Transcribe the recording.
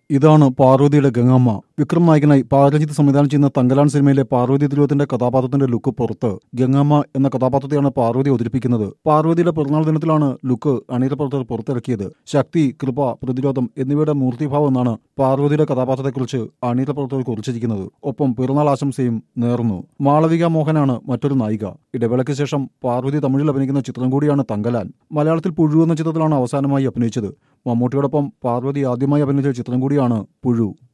ഇതാണ് പാർവതിയുടെ ഗംഗമ്മ വിക്രം നായകനായി പാരജിത്ത് സംവിധാനം ചെയ്യുന്ന തങ്കലാൻ സിനിമയിലെ പാർവതി തിരുവത്തിന്റെ കഥാപാത്രത്തിന്റെ ലുക്ക് പുറത്ത് ഗംഗമ്മ എന്ന കഥാപാത്രത്തെയാണ് പാർവതി അവതരിപ്പിക്കുന്നത് പാർവതിയുടെ പിറന്നാൾ ദിനത്തിലാണ് ലുക്ക് അണിയറപ്രവർത്തകർ പുറത്തിറക്കിയത് ശക്തി കൃപ പ്രതിരോധം എന്നിവയുടെ മൂർത്തിഭാവം എന്നാണ് പാർവതിയുടെ കഥാപാത്രത്തെക്കുറിച്ച് അണിയറപ്രവർത്തകർ കുറിച്ചിരിക്കുന്നത് ഒപ്പം പിറന്നാൾ ആശംസയും നേർന്നു മാളവിക മോഹനാണ് മറ്റൊരു നായിക ഇടവേളയ്ക്ക് ശേഷം പാർവതി തമിഴിൽ അഭിനയിക്കുന്ന ചിത്രം കൂടിയാണ് തങ്കലാൻ മലയാളത്തിൽ പുഴു എന്ന ചിത്രത്തിലാണ് അവസാനമായി അഭിനയിച്ചത് മമ്മൂട്ടിയോടൊപ്പം പാർവതി ആദ്യമായി അഭിനയിച്ച ചിത്രം കൂടിയാണ് പുഴു